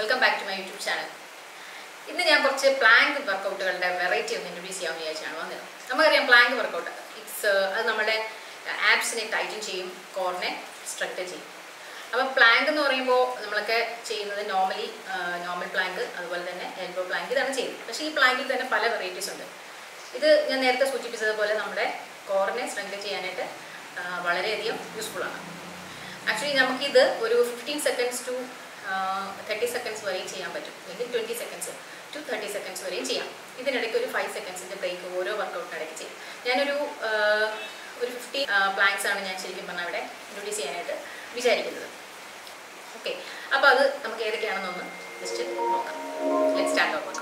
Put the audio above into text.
welcome back to my YouTube channel ഇന്ന് ഞാൻ കുറച്ച് പ്ലാങ്ക് വർക്കൗട്ടുകളുടെ വെറൈറ്റി ഒന്ന് ഇൻട്രൊഡ്യൂസ് ചെയ്യാമെന്ന് വിചാരിച്ചാണ് വന്നത് നമുക്കറിയാം പ്ലാങ്ക് വർക്കൗട്ട് ഇറ്റ്സ് അത് നമ്മുടെ ആപ്സിനെ ടൈറ്റൻ ചെയ്യും കോറിനെ സ്ട്രക്ചർ ചെയ്യും അപ്പം പ്ലാങ്ക് എന്ന് പറയുമ്പോൾ നമ്മളൊക്കെ ചെയ്യുന്നത് നോർമലി നോർമൽ പ്ലാങ്ക് അതുപോലെ തന്നെ എൽബോ പ്ലാങ്ക് ഇതാണ് ചെയ്യുന്നത് പക്ഷേ ഈ പ്ലാങ്കിൽ തന്നെ പല വെറൈറ്റീസ് ഉണ്ട് ഇത് ഞാൻ നേരത്തെ സൂചിപ്പിച്ചതുപോലെ നമ്മുടെ കോറിനെ സ്ട്രെങ്ത് ചെയ്യാനായിട്ട് ആ, വളരെയധികം യൂസ്ഫുൾ ആണ് ആക്ച്വലി നമുക്കിത് ഒരു fifteen seconds to thirty seconds വരെയും ചെയ്യാൻ പറ്റും അല്ലെങ്കിൽ twenty seconds to thirty seconds വരെയും ചെയ്യാം ഇതിനിടയ്ക്ക് ഒരു ഫൈവ് സെക്കൻഡ്സിൻ്റെ ബ്രേക്ക് ഓരോ വർക്കൗട്ടിനിടയ്ക്ക് ചെയ്യും ഞാനൊരു ആ, ഒരു ഫിഫ്റ്റി പ്ലാങ്ക്സ് ആണ് ഞാൻ ശരിക്കും പറഞ്ഞാൽ ഇവിടെ ഇൻട്രൊഡ്യൂസ് ചെയ്യാനായിട്ട് വിചാരിക്കുന്നത് ഓക്കെ അപ്പോൾ അത് നമുക്ക് ഏതൊക്കെയാണെന്നൊന്ന് ജസ്റ്റ് നോക്കാം ലെറ്റ് സ്റ്റാർട്ട് ഓഫ്